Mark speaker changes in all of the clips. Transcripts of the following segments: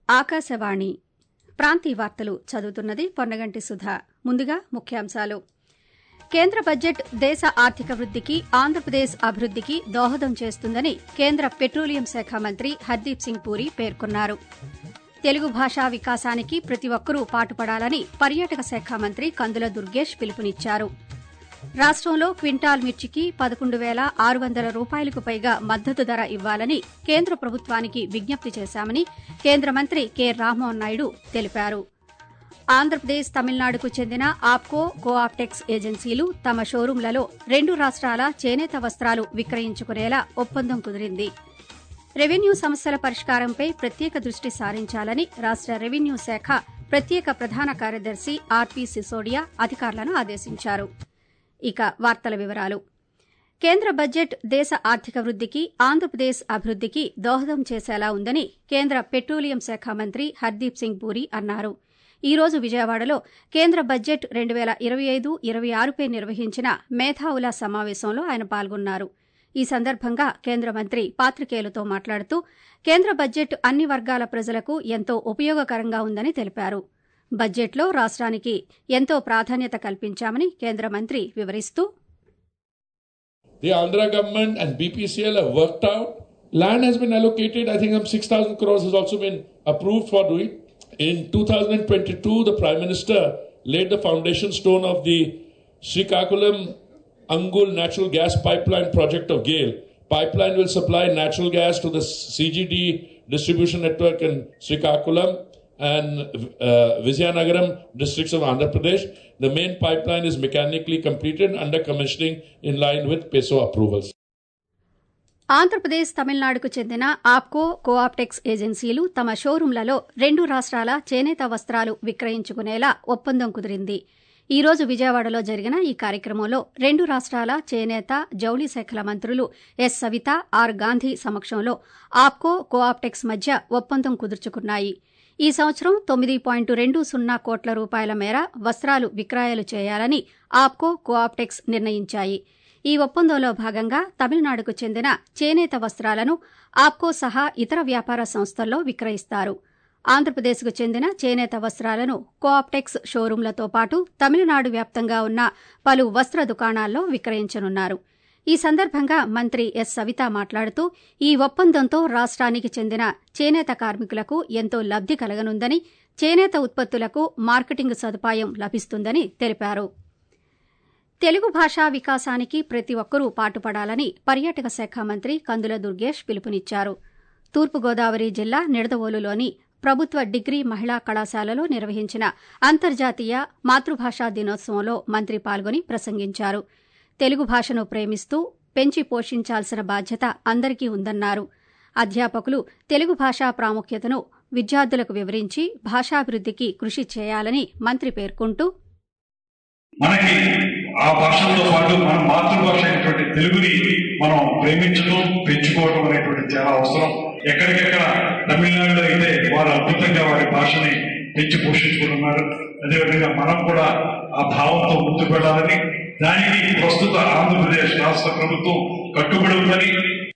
Speaker 1: ఆకాశవాణి ప్రాంతీయ వార్తలు చదువుతున్నది పొన్నగంటి సుధా ముందుగా ముఖ్యాంశాలు కేంద్ర బడ్జెట్ దేశ ఆర్థిక వృద్దికి ఆంధ్రప్రదేశ్ అభివృద్దికి దోహదం చేస్తుందని కేంద్ర పెట్రోలియం శాఖ మంత్రి హర్దీప్ సింగ్ పూరి పేర్కొన్నారు తెలుగు భాషా వికాసానికి ప్రతి ఒక్కరూ పాటుపడాలని పర్యాటక శాఖ మంత్రి కందుల దుర్గేష్ పిలుపునిచ్చారు రాష్టంలో క్వింటాల్ మిర్చికి పదకొండు వేల ఆరు వందల రూపాయలకు పైగా మద్దతు ధర ఇవ్వాలని కేంద్ర ప్రభుత్వానికి విజ్ఞప్తి చేశామని కేంద్ర మంత్రి కె రామ్మోహన్ నాయుడు తెలిపారు ఆంధ్రప్రదేశ్ తమిళనాడుకు చెందిన ఆప్కో కోఆప్టెక్స్ ఏజెన్సీలు తమ షోరూంలలో రెండు రాష్ట్రాల చేనేత వస్త్రాలు విక్రయించుకునేలా ఒప్పందం కుదిరింది రెవెన్యూ సమస్యల పరిష్కారంపై ప్రత్యేక దృష్టి సారించాలని రాష్ట రెవెన్యూ శాఖ ప్రత్యేక ప్రధాన కార్యదర్శి ఆర్పీ సిసోడియా అధికారులను ఆదేశించారు ఇక వార్తల వివరాలు కేంద్ర బడ్జెట్ దేశ ఆర్థిక వృద్దికి ఆంధ్రప్రదేశ్ అభివృద్దికి దోహదం చేసేలా ఉందని కేంద్ర పెట్రోలియం శాఖ మంత్రి హర్దీప్ సింగ్ పూరి అన్నారు ఈ రోజు విజయవాడలో కేంద్ర బడ్జెట్ రెండు వేల ఇరవై ఐదు ఇరవై ఆరుపై నిర్వహించిన మేధావుల సమావేశంలో ఆయన పాల్గొన్నారు ఈ సందర్భంగా కేంద్ర మంత్రి పాత్రికేయులతో మాట్లాడుతూ కేంద్ర బడ్జెట్ అన్ని వర్గాల ప్రజలకు ఎంతో ఉపయోగకరంగా ఉందని తెలిపారు బడ్జెట్లో రాష్ట్రానికి ఎంతో ప్రాధాన్యత కల్పించామని కేంద్ర మంత్రి వివరిస్తూ
Speaker 2: The Andhra government and BPCL have worked out. Land has been allocated. I think some 6,000 crores has also been approved for doing. In 2022, the Prime Minister laid the foundation stone of the Srikakulam Angul natural gas pipeline project of GAIL. Pipeline will supply natural gas to the CGD distribution network in Srikakulam and uh, Vizianagaram districts of Andhra Pradesh. The main pipeline is mechanically completed under commissioning in line with PESO approvals.
Speaker 1: Andhra Pradesh తమిళనాడుకు చెందిన ఆప్కో కోఆప్టెక్స్ ఏజెన్సీలు తమ షోరూంలలో రెండు రాష్ట్రాల చేనేత వస్త్రాలు విక్రయించుకునేలా ఒప్పందం కుదిరింది ఈ రోజు విజయవాడలో జరిగిన ఈ కార్యక్రమంలో రెండు రాష్ట్రాల చేనేత జౌళి శాఖల మంత్రులు ఎస్ సవిత ఆర్ గాంధీ సమక్షంలో ఆప్కో కోఆప్టెక్స్ మధ్య ఒప్పందం కుదుర్చుకున్నాయి ఈ సంవత్సరం తొమ్మిది పాయింట్ రెండు సున్నా కోట్ల రూపాయల మేర వస్త్రాలు విక్రయాలు చేయాలని ఆప్కో కోఆప్టెక్స్ నిర్ణయించాయి ఈ ఒప్పందంలో భాగంగా తమిళనాడుకు చెందిన చేనేత వస్త్రాలను ఆప్కో సహా ఇతర వ్యాపార సంస్థల్లో విక్రయిస్తారు ఆంధ్రప్రదేశ్కు చెందిన చేనేత వస్త్రాలను కోఆప్టెక్స్ షోరూంలతో పాటు తమిళనాడు వ్యాప్తంగా ఉన్న పలు వస్త్ర దుకాణాల్లో విక్రయించనున్నారు ఈ సందర్భంగా మంత్రి ఎస్ సవిత మాట్లాడుతూ ఈ ఒప్పందంతో రాష్ట్రానికి చెందిన చేనేత కార్మికులకు ఎంతో లబ్ది కలగనుందని చేనేత ఉత్పత్తులకు మార్కెటింగ్ సదుపాయం లభిస్తుందని తెలిపారు తెలుగు భాషా వికాసానికి ప్రతి ఒక్కరూ పాటుపడాలని పర్యాటక శాఖ మంత్రి కందుల దుర్గేష్ పిలుపునిచ్చారు తూర్పుగోదావరి జిల్లా నిడదవోలులోని ప్రభుత్వ డిగ్రీ మహిళా కళాశాలలో నిర్వహించిన అంతర్జాతీయ మాతృభాషా దినోత్సవంలో మంత్రి పాల్గొని ప్రసంగించారు తెలుగు భాషను ప్రేమిస్తూ పెంచి పోషించాల్సిన బాధ్యత అందరికీ ఉందన్నారు అధ్యాపకులు తెలుగు భాషా ప్రాముఖ్యతను విద్యార్థులకు వివరించి భాషాభివృద్దికి కృషి చేయాలని మంత్రి పేర్కొంటూ
Speaker 3: మనకి ఆ భాషతో పాటు మన మాతృభాష అయినటువంటి తెలుగుని మనం ప్రేమించడం పెంచుకోవడం అనేటువంటి చాలా అవసరం ఎక్కడికెక్కడ తమిళనాడులో అయితే వారు అద్భుతంగా వారి భాషని పెంచి పోషించుకుంటున్నారు అదేవిధంగా మనం కూడా ఆ భావంతో ముందుకు వెళ్ళాలని దానికి ప్రస్తుత ఆంధ్రప్రదేశ్ రాష్ట్ర ప్రభుత్వం కట్టుబడి ఉందని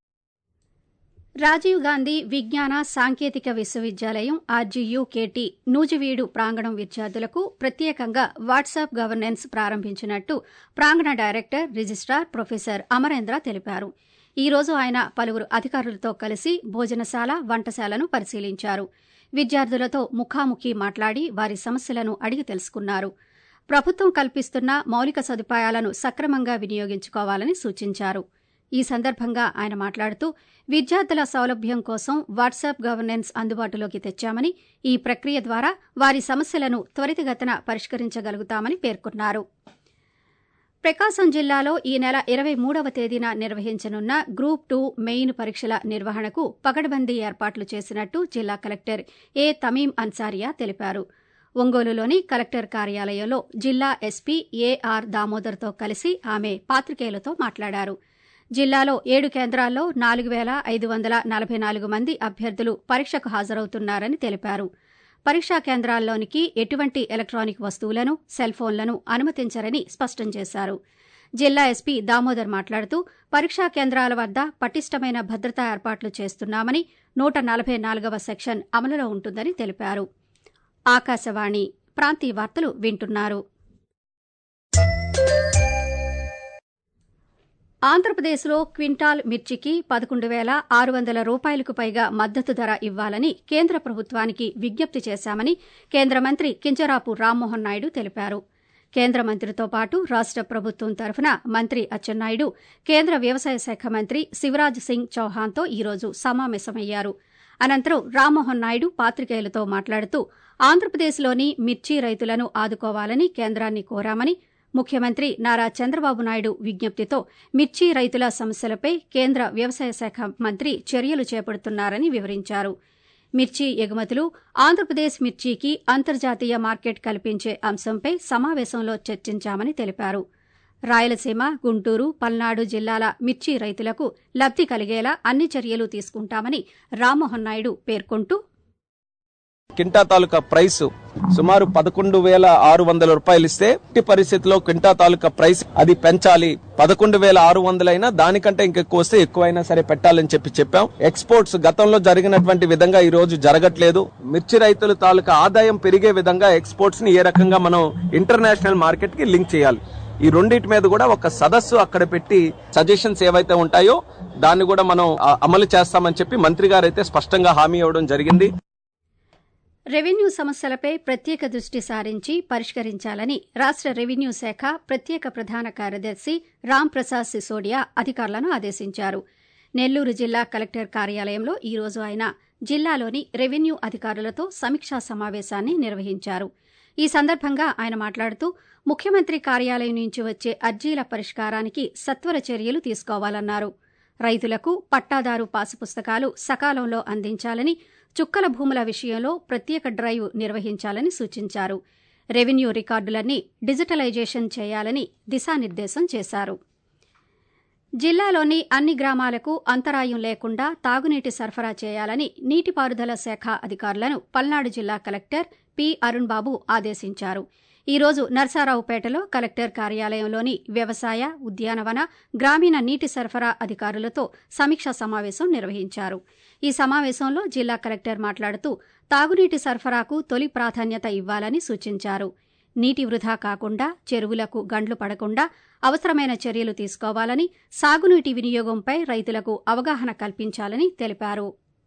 Speaker 1: రాజీవ్ గాంధీ విజ్ఞాన సాంకేతిక విశ్వవిద్యాలయం ఆర్జీయూ కేటీ నూజివీడు ప్రాంగణం విద్యార్థులకు ప్రత్యేకంగా వాట్సాప్ గవర్నెన్స్ ప్రారంభించినట్టు ప్రాంగణ డైరెక్టర్ రిజిస్టార్ ప్రొఫెసర్ అమరేంద్ర తెలిపారు ఈ రోజు ఆయన పలువురు అధికారులతో కలిసి భోజనశాల వంటశాలను పరిశీలించారు విద్యార్థులతో ముఖాముఖి మాట్లాడి వారి సమస్యలను అడిగి తెలుసుకున్నారు ప్రభుత్వం కల్పిస్తున్న మౌలిక సదుపాయాలను సక్రమంగా వినియోగించుకోవాలని సూచించారు ఈ సందర్భంగా ఆయన మాట్లాడుతూ విద్యార్థుల సౌలభ్యం కోసం వాట్సాప్ గవర్నెన్స్ అందుబాటులోకి తెచ్చామని ఈ ప్రక్రియ ద్వారా వారి సమస్యలను త్వరితగతిన పరిష్కరించగలుగుతామని పేర్కొన్నారు ప్రకాశం జిల్లాలో ఈ నెల ఇరవై మూడవ తేదీన నిర్వహించనున్న గ్రూప్ టూ మెయిన్ పరీక్షల నిర్వహణకు పకడ్బందీ ఏర్పాట్లు చేసినట్టు జిల్లా కలెక్టర్ ఏ తమీం అన్సారియా తెలిపారు ఒంగోలులోని కలెక్టర్ కార్యాలయంలో జిల్లా ఎస్పీ ఏఆర్ దామోదర్తో కలిసి ఆమె పాత్రికేయులతో మాట్లాడారు జిల్లాలో ఏడు కేంద్రాల్లో నాలుగు వేల ఐదు వందల నలభై నాలుగు మంది అభ్యర్థులు పరీక్షకు హాజరవుతున్నారని తెలిపారు పరీక్షా కేంద్రాల్లోనికి ఎటువంటి ఎలక్ట్రానిక్ వస్తువులను సెల్ ఫోన్లను అనుమతించరని స్పష్టం చేశారు జిల్లా ఎస్పీ దామోదర్ మాట్లాడుతూ పరీక్షా కేంద్రాల వద్ద పటిష్టమైన భద్రతా ఏర్పాట్లు చేస్తున్నామని నూట నలభై నాలుగవ సెక్షన్ అమలులో ఉంటుందని తెలిపారు ఆకాశవాణి ప్రాంతీయ వార్తలు వింటున్నారు ఆంధ్రప్రదేశ్లో క్వింటాల్ మిర్చికి పదకొండు వేల ఆరు వందల రూపాయలకు పైగా మద్దతు ధర ఇవ్వాలని కేంద్ర ప్రభుత్వానికి విజ్ఞప్తి చేశామని కేంద్ర మంత్రి కింజరాపు రామ్మోహన్ నాయుడు తెలిపారు కేంద్ర మంత్రితో పాటు రాష్ట ప్రభుత్వం తరఫున మంత్రి అచ్చెన్నాయుడు కేంద్ర వ్యవసాయ శాఖ మంత్రి శివరాజ్ సింగ్ చౌహాన్తో ఈరోజు సమావేశమయ్యారు అనంతరం రామ్మోహన్ నాయుడు పాత్రికేయులతో మాట్లాడుతూ ఆంధ్రప్రదేశ్లోని మిర్చి రైతులను ఆదుకోవాలని కేంద్రాన్ని కోరామని ముఖ్యమంత్రి నారా చంద్రబాబు నాయుడు విజ్ఞప్తితో మిర్చి రైతుల సమస్యలపై కేంద్ర వ్యవసాయ శాఖ మంత్రి చర్యలు చేపడుతున్నారని వివరించారు మిర్చి ఎగుమతులు ఆంధ్రప్రదేశ్ మిర్చికి అంతర్జాతీయ మార్కెట్ కల్పించే అంశంపై సమావేశంలో చర్చించామని తెలిపారు రాయలసీమ గుంటూరు పల్నాడు జిల్లాల మిర్చి రైతులకు లబ్ది కలిగేలా అన్ని చర్యలు తీసుకుంటామని రామ్మోహన్ నాయుడు పేర్కొంటూ
Speaker 4: కింటా తాలూకా ప్రైస్ సుమారు పదకొండు వేల ఆరు వందల రూపాయలు ఇస్తే ఇట్టి పరిస్థితిలో క్వింటా తాలూకా ప్రైస్ అది పెంచాలి పదకొండు వేల ఆరు వందలైనా దానికంటే ఇంకెక్కువ వస్తే ఎక్కువైనా సరే పెట్టాలని చెప్పి చెప్పాం ఎక్స్పోర్ట్స్ గతంలో జరిగినటువంటి విధంగా ఈ రోజు జరగట్లేదు మిర్చి రైతుల తాలూకా ఆదాయం పెరిగే విధంగా ఎక్స్పోర్ట్స్ ని ఏ రకంగా మనం ఇంటర్నేషనల్ మార్కెట్ కి లింక్ చేయాలి ఈ రెండింటి మీద కూడా ఒక సదస్సు అక్కడ పెట్టి సజెషన్స్ ఏవైతే ఉంటాయో దాన్ని కూడా మనం ఆ, అమలు చేస్తామని చెప్పి మంత్రి గారు అయితే స్పష్టంగా హామీ ఇవ్వడం జరిగింది
Speaker 1: రెవెన్యూ సమస్యలపై ప్రత్యేక దృష్టి సారించి పరిష్కరించాలని రాష్ట రెవెన్యూ శాఖ ప్రత్యేక ప్రధాన కార్యదర్శి రామ్ ప్రసాద్ సిసోడియా అధికారులను ఆదేశించారు నెల్లూరు జిల్లా కలెక్టర్ కార్యాలయంలో ఈ రోజు ఆయన జిల్లాలోని రెవెన్యూ అధికారులతో సమీక్షా సమావేశాన్ని నిర్వహించారు ఈ సందర్భంగా ఆయన మాట్లాడుతూ ముఖ్యమంత్రి కార్యాలయం నుంచి వచ్చే అర్జీల పరిష్కారానికి సత్వర చర్యలు తీసుకోవాలన్నారు రైతులకు పట్టాదారు పాసు పుస్తకాలు సకాలంలో అందించాలని చుక్కల భూముల విషయంలో ప్రత్యేక డ్రైవ్ నిర్వహించాలని సూచించారు రెవెన్యూ రికార్డులన్నీ డిజిటలైజేషన్ చేయాలని దిశానిర్దేశం చేశారు జిల్లాలోని అన్ని గ్రామాలకు అంతరాయం లేకుండా తాగునీటి సరఫరా చేయాలని నీటిపారుదల శాఖ అధికారులను పల్నాడు జిల్లా కలెక్టర్ పి అరుణ్ బాబు ఆదేశించారు ఈ రోజు నర్సారావుపేటలో కలెక్టర్ కార్యాలయంలోని వ్యవసాయ ఉద్యానవన గ్రామీణ నీటి సరఫరా అధికారులతో సమీక్షా సమావేశం నిర్వహించారు ఈ సమావేశంలో జిల్లా కలెక్టర్ మాట్లాడుతూ తాగునీటి సరఫరాకు తొలి ప్రాధాన్యత ఇవ్వాలని సూచించారు నీటి వృధా కాకుండా చెరువులకు గండ్లు పడకుండా అవసరమైన చర్యలు తీసుకోవాలని సాగునీటి వినియోగంపై రైతులకు అవగాహన కల్పించాలని తెలిపారు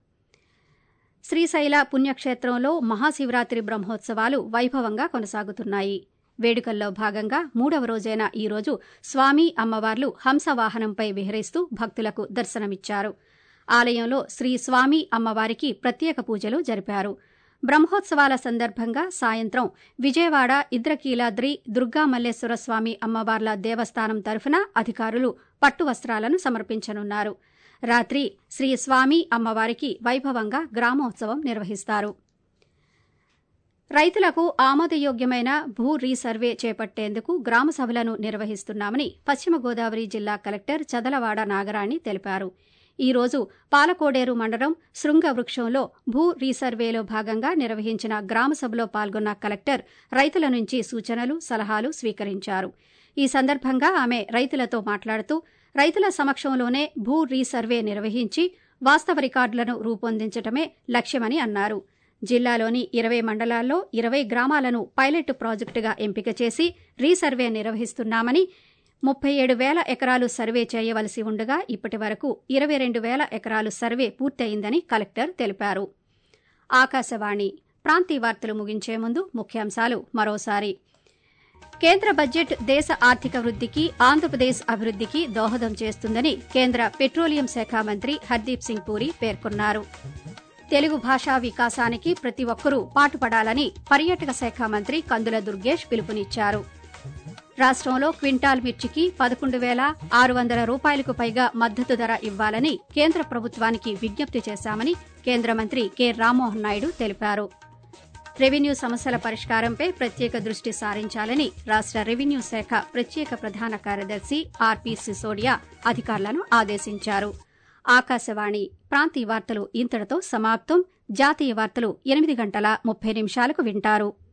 Speaker 1: శ్రీశైల పుణ్యక్షేత్రంలో మహాశివరాత్రి బ్రహ్మోత్సవాలు వైభవంగా కొనసాగుతున్నాయి వేడుకల్లో భాగంగా మూడవ రోజైన ఈ రోజు స్వామి అమ్మవార్లు హంసవాహనంపై విహరిస్తూ భక్తులకు దర్శనమిచ్చారు ఆలయంలో శ్రీ స్వామి అమ్మవారికి ప్రత్యేక పూజలు జరిపారు బ్రహ్మోత్సవాల సందర్భంగా సాయంత్రం విజయవాడ ఇద్రకీలాద్రి దుర్గా మల్లేశ్వర స్వామి అమ్మవార్ల దేవస్థానం తరఫున అధికారులు పట్టు వస్త్రాలను సమర్పించనున్నారు రాత్రి శ్రీ స్వామి అమ్మవారికి వైభవంగా గ్రామోత్సవం నిర్వహిస్తారు రైతులకు ఆమోదయోగ్యమైన భూ రీసర్వే చేపట్టేందుకు గ్రామ సభలను నిర్వహిస్తున్నామని పశ్చిమ గోదావరి జిల్లా కలెక్టర్ చదలవాడ నాగరాణి తెలిపారు ఈ రోజు పాలకోడేరు మండలం శృంగవృక్షంలో భూ రీసర్వేలో భాగంగా నిర్వహించిన గ్రామ సభలో పాల్గొన్న కలెక్టర్ రైతుల నుంచి సూచనలు సలహాలు స్వీకరించారు ఈ సందర్భంగా ఆమె రైతులతో మాట్లాడుతూ రైతుల సమక్షంలోనే భూ రీసర్వే నిర్వహించి వాస్తవ రికార్డులను రూపొందించడమే లక్ష్యమని అన్నారు జిల్లాలోని ఇరవై మండలాల్లో ఇరవై గ్రామాలను పైలట్ ప్రాజెక్టుగా ఎంపిక చేసి రీసర్వే నిర్వహిస్తున్నామని ముప్పై ఏడు వేల ఎకరాలు సర్వే చేయవలసి ఉండగా ఇప్పటి వరకు ఇరవై రెండు వేల ఎకరాలు సర్వే పూర్తయిందని కలెక్టర్ తెలిపారు ఆకాశవాణి ప్రాంతీయ వార్తలు ముగించే ముందు ముఖ్యాంశాలు మరోసారి కేంద్ర బడ్జెట్ దేశ ఆర్థిక వృద్ధికి ఆంధ్రప్రదేశ్ అభివృద్ధికి దోహదం చేస్తుందని కేంద్ర పెట్రోలియం శాఖ మంత్రి హర్దీప్ సింగ్ పూరి పేర్కొన్నారు తెలుగు భాషా వికాసానికి ప్రతి ఒక్కరూ పాటుపడాలని పర్యాటక శాఖ మంత్రి కందుల దుర్గేష్ పిలుపునిచ్చారు రాష్ట్రంలో క్వింటాల్ మిర్చికి పదకొండు వేల ఆరు వందల రూపాయలకు పైగా మద్దతు ధర ఇవ్వాలని కేంద్ర ప్రభుత్వానికి విజ్ఞప్తి చేశామని కేంద్ర మంత్రి కె రామ్మోహన్ నాయుడు తెలిపారు రెవెన్యూ సమస్యల పరిష్కారంపై ప్రత్యేక దృష్టి సారించాలని రాష్ట రెవెన్యూ శాఖ ప్రత్యేక ప్రధాన కార్యదర్శి ఆర్పి సిసోడియా అధికారులను ఆదేశించారు ఆకాశవాణి ప్రాంతీయ వార్తలు ఇంతటితో సమాప్తం జాతీయ వార్తలు ఎనిమిది గంటల ముప్పై నిమిషాలకు వింటారు